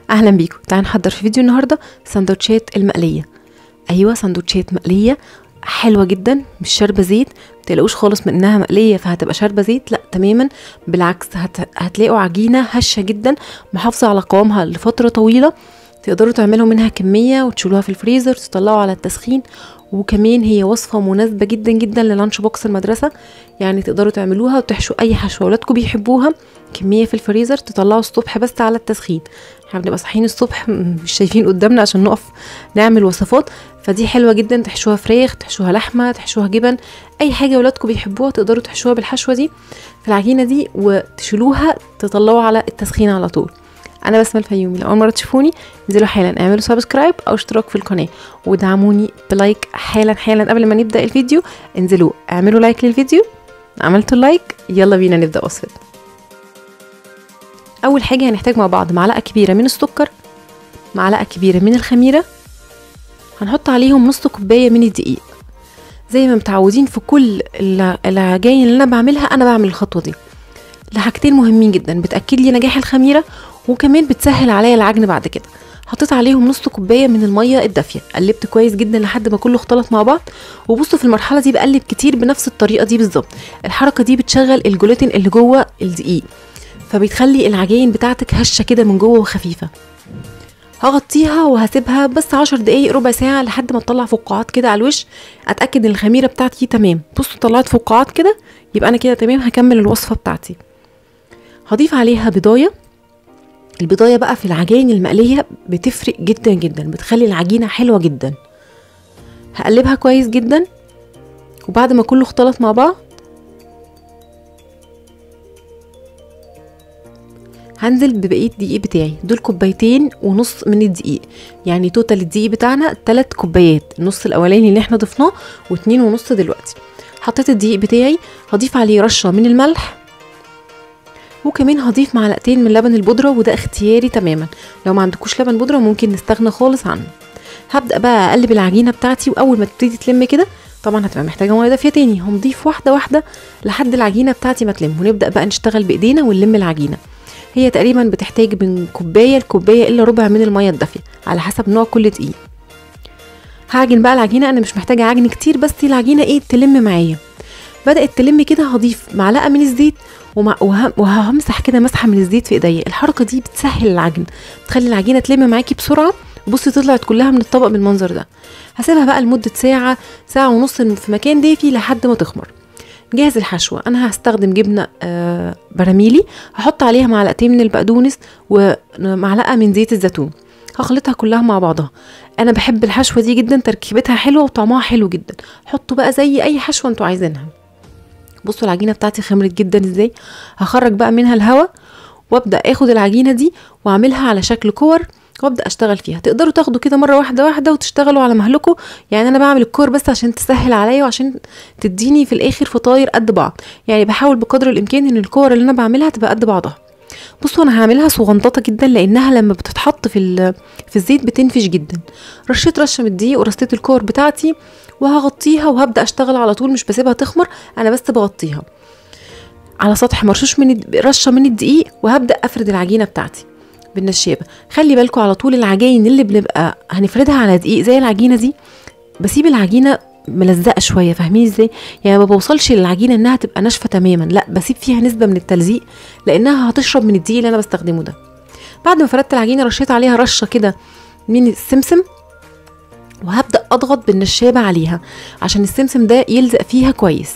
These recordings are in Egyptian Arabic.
اهلا بيكم تعالوا نحضر في فيديو النهارده سندوتشات المقليه ايوه سندوتشات مقليه حلوه جدا مش شاربه زيت متقلقوش خالص من انها مقليه فهتبقى شاربه زيت لا تماما بالعكس هت... هتلاقوا عجينه هشه جدا محافظه على قوامها لفتره طويله تقدروا تعملوا منها كميه وتشيلوها في الفريزر تطلعوا على التسخين وكمان هي وصفه مناسبه جدا جدا للانش بوكس المدرسه يعني تقدروا تعملوها وتحشوا اي حشوه ولادكم بيحبوها كميه في الفريزر تطلعوا الصبح بس على التسخين احنا بنبقى صاحيين الصبح مش شايفين قدامنا عشان نقف نعمل وصفات فدي حلوه جدا تحشوها فراخ تحشوها لحمه تحشوها جبن اي حاجه ولادكم بيحبوها تقدروا تحشوها بالحشوه دي في العجينه دي وتشيلوها تطلعوا على التسخين على طول انا بسمه الفيومي لو اول مره تشوفوني انزلوا حالا اعملوا سبسكرايب او اشتراك في القناه ودعموني بلايك حالا حالا قبل ما نبدا الفيديو انزلوا اعملوا لايك للفيديو عملتوا لايك يلا بينا نبدا وصفتنا اول حاجه هنحتاج مع بعض معلقه كبيره من السكر معلقه كبيره من الخميره هنحط عليهم نص كوبايه من الدقيق زي ما متعودين في كل العجاين اللي انا بعملها انا بعمل الخطوه دي لحاجتين مهمين جدا بتاكد لي نجاح الخميره وكمان بتسهل عليا العجن بعد كده حطيت عليهم نص كوبايه من الميه الدافيه قلبت كويس جدا لحد ما كله اختلط مع بعض وبصوا في المرحله دي بقلب كتير بنفس الطريقه دي بالظبط الحركه دي بتشغل الجلوتين اللي جوه الدقيق فبتخلي العجين بتاعتك هشه كده من جوه وخفيفه هغطيها وهسيبها بس عشر دقايق ربع ساعة لحد ما تطلع فقاعات كده على الوش اتأكد ان الخميرة بتاعتي تمام بصوا طلعت فقاعات كده يبقى انا كده تمام هكمل الوصفة بتاعتي هضيف عليها بضاية البضاية بقى في العجائن المقلية بتفرق جدا جدا بتخلي العجينة حلوة جدا هقلبها كويس جدا وبعد ما كله اختلط مع بعض هنزل ببقيه الدقيق بتاعي دول كوبايتين ونص من الدقيق يعني توتال الدقيق بتاعنا تلات كوبايات النص الاولاني اللي احنا ضفناه واتنين ونص دلوقتي حطيت الدقيق بتاعي هضيف عليه رشه من الملح وكمان هضيف معلقتين من لبن البودره وده اختياري تماما لو ما عندكوش لبن بودره ممكن نستغنى خالص عنه هبدا بقى اقلب العجينه بتاعتي واول ما تبتدي تلم كده طبعا هتبقى محتاجه ميه دافيه تاني هنضيف واحده واحده لحد العجينه بتاعتي ما تلم ونبدا بقى نشتغل بايدينا ونلم العجينه هي تقريبا بتحتاج من كوبايه لكوبايه الا ربع من الميه الدافيه على حسب نوع كل دقيق هعجن بقى العجينه انا مش محتاجه عجن كتير بس العجينه ايه تلم معايا بدات تلم كده هضيف معلقه من الزيت ومع وهمسح كده مسحه من الزيت في ايديا الحركه دي بتسهل العجن بتخلي العجينه تلم معاكي بسرعه بصي طلعت كلها من الطبق بالمنظر ده هسيبها بقى لمده ساعه ساعه ونص في مكان دافي لحد ما تخمر جاهز الحشوة أنا هستخدم جبنة آه براميلي هحط عليها معلقتين من البقدونس ومعلقة من زيت الزيتون هخلطها كلها مع بعضها أنا بحب الحشوة دي جدا تركيبتها حلوة وطعمها حلو جدا حطوا بقى زي أي حشوة انتوا عايزينها بصوا العجينة بتاعتي خمرت جدا ازاي هخرج بقى منها الهواء وابدا اخد العجينه دي واعملها على شكل كور وابدا اشتغل فيها تقدروا تاخدوا كده مره واحده واحده وتشتغلوا على مهلكم يعني انا بعمل الكور بس عشان تسهل عليا وعشان تديني في الاخر فطاير قد بعض يعني بحاول بقدر الامكان ان الكور اللي انا بعملها تبقى قد بعضها بصوا انا هعملها صغنططه جدا لانها لما بتتحط في في الزيت بتنفش جدا رشيت رشه من الدقيق ورصيت الكور بتاعتي وهغطيها وهبدا اشتغل على طول مش بسيبها تخمر انا بس بغطيها على سطح مرشوش من رشه من الدقيق وهبدا افرد العجينه بتاعتي بالنشابه خلي بالكم على طول العجاين اللي بنبقى هنفردها على دقيق زي العجينه دي بسيب العجينه ملزقه شويه فاهمين ازاي يعني ما بوصلش للعجينه انها تبقى ناشفه تماما لا بسيب فيها نسبه من التلزيق لانها هتشرب من الدقيق اللي انا بستخدمه ده بعد ما فردت العجينه رشيت عليها رشه كده من السمسم وهبدا اضغط بالنشابه عليها عشان السمسم ده يلزق فيها كويس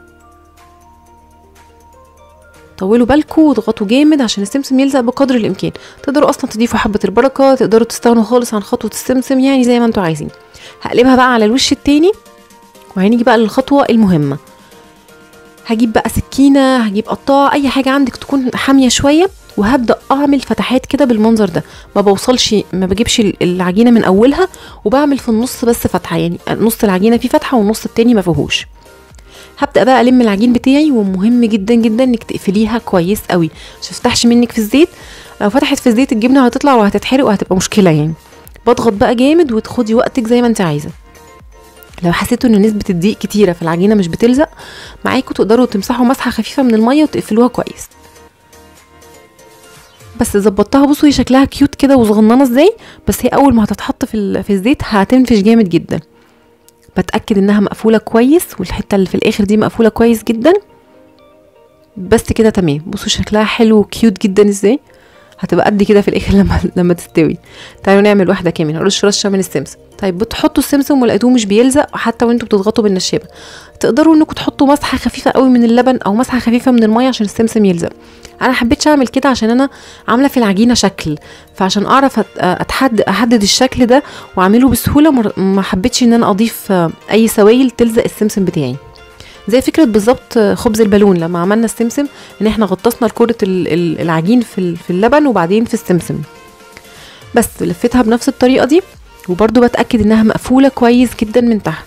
طولوا بالكم واضغطوا جامد عشان السمسم يلزق بقدر الامكان تقدروا اصلا تضيفوا حبه البركه تقدروا تستغنوا خالص عن خطوه السمسم يعني زي ما انتوا عايزين هقلبها بقى على الوش التاني وهنيجي بقى للخطوه المهمه هجيب بقى سكينه هجيب قطاع اي حاجه عندك تكون حاميه شويه وهبدا اعمل فتحات كده بالمنظر ده ما بوصلش ما بجيبش العجينه من اولها وبعمل في النص بس فتحه يعني نص العجينه فيه فتحه والنص التاني ما فيهوش هبدا بقى الم العجين بتاعي ومهم جدا جدا انك تقفليها كويس قوي عشان تفتحش منك في الزيت لو فتحت في الزيت الجبنه هتطلع وهتتحرق وهتبقى مشكله يعني بضغط بقى جامد وتاخدي وقتك زي ما انت عايزه لو حسيتوا ان نسبه الدقيق كتيره في العجينه مش بتلزق معاكم تقدروا تمسحوا مسحه خفيفه من الميه وتقفلوها كويس بس ظبطتها بصوا هي شكلها كيوت كده وصغننه ازاي بس هي اول ما هتتحط في ال- في الزيت هتنفش جامد جدا بتاكد انها مقفوله كويس والحته اللي في الاخر دي مقفوله كويس جدا بس كده تمام بصوا شكلها حلو وكيوت جدا ازاي هتبقى قد كده في الاخر لما لما تستوي تعالوا نعمل واحده كمان هرش رشه من السمسم طيب بتحطوا السمسم ولقيتوه مش بيلزق حتى وانتوا بتضغطوا بالنشابه تقدروا انكم تحطوا مسحه خفيفه قوي من اللبن او مسحه خفيفه من الميه عشان السمسم يلزق انا حبيتش اعمل كده عشان انا عامله في العجينه شكل فعشان اعرف أت- اتحد احدد الشكل ده واعمله بسهوله مر- ما حبيتش ان انا اضيف آه، اي سوائل تلزق السمسم بتاعي زي فكره بالظبط آه، خبز البالون لما عملنا السمسم ان احنا غطسنا الكرة ال- ال- العجين في ال- في اللبن وبعدين في السمسم بس لفيتها بنفس الطريقه دي وبرضو بتاكد انها مقفوله كويس جدا من تحت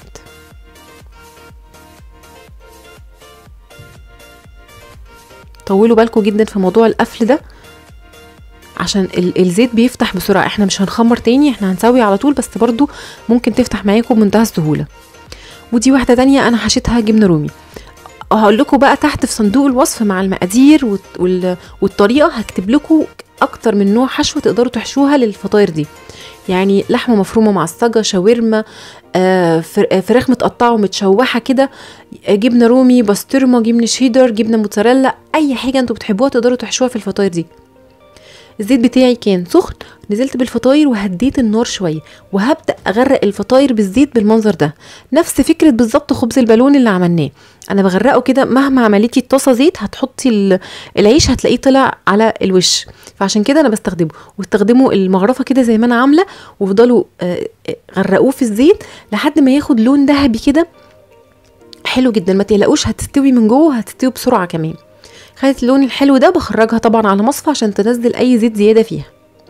طولوا بالكم جدا في موضوع القفل ده عشان ال- الزيت بيفتح بسرعه احنا مش هنخمر تاني احنا هنسوي على طول بس برضو ممكن تفتح معاكم بمنتهى السهوله ودي واحده تانية انا حشيتها جبنه رومي هقول لكم بقى تحت في صندوق الوصف مع المقادير والت- وال- والطريقه هكتب لكم اكتر من نوع حشوه تقدروا تحشوها للفطاير دي يعني لحمه مفرومه معصجه شاورما آه، فر- آه، فراخ متقطعه ومتشوحه كده آه، جبنه رومي بسطرمه جبنه شيدر جبنه موتزاريلا اي حاجه انتوا بتحبوها تقدروا تحشوها في الفطاير دي الزيت بتاعي كان سخن نزلت بالفطاير وهديت النار شويه وهبدا اغرق الفطاير بالزيت بالمنظر ده نفس فكره بالظبط خبز البالون اللي عملناه انا بغرقه كده مهما عملتي الطاسه زيت هتحطي ال- العيش هتلاقيه طلع على الوش فعشان كده انا بستخدمه واستخدموا المغرفه كده زي ما انا عامله وافضلوا آه، آه، غرقوه في الزيت لحد ما ياخد لون ذهبي كده حلو جدا ما تقلقوش هتستوي من جوه هتستوي بسرعه كمان خدت اللون الحلو ده بخرجها طبعا على مصفى عشان تنزل اي زيت زياده فيها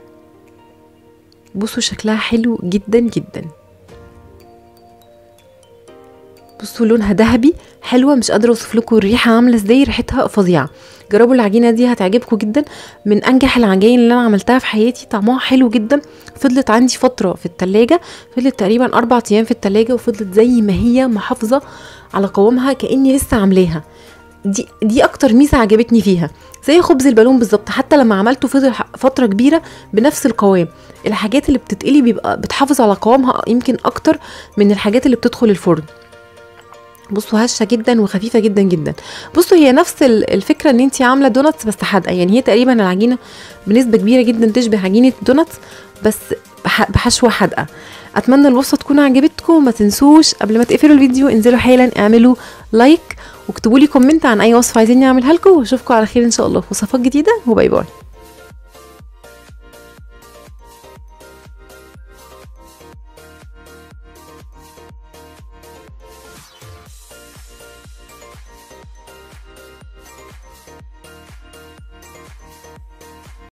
بصوا شكلها حلو جدا جدا بصوا لونها ذهبي حلوه مش قادره اوصف لكم الريحه عامله ازاي ريحتها فظيعه جربوا العجينه دي هتعجبكم جدا من انجح العجائن اللي انا عملتها في حياتي طعمها حلو جدا فضلت عندي فتره في التلاجة فضلت تقريبا اربع ايام في التلاجة وفضلت زي ما هي محافظه على قوامها كاني لسه عاملاها دي دي اكتر ميزه عجبتني فيها زي خبز البالون بالظبط حتى لما عملته فضل ح- فتره كبيره بنفس القوام الحاجات اللي بتتقلي بيبقى بتحافظ على قوامها يمكن اكتر من الحاجات اللي بتدخل الفرن بصوا هشه جدا وخفيفه جدا جدا بصوا هي نفس ال- الفكره ان انت عامله دوناتس بس حادقه يعني هي تقريبا العجينه بنسبه كبيره جدا تشبه عجينه دوناتس بس بح- بحشوه حادقه اتمنى الوصفه تكون عجبتكم ما تنسوش قبل ما تقفلوا الفيديو انزلوا حالا اعملوا لايك واكتبوا لي كومنت عن اي وصفه عايزين اعملها لكم واشوفكم على خير ان شاء الله في وصفات جديده وباي باي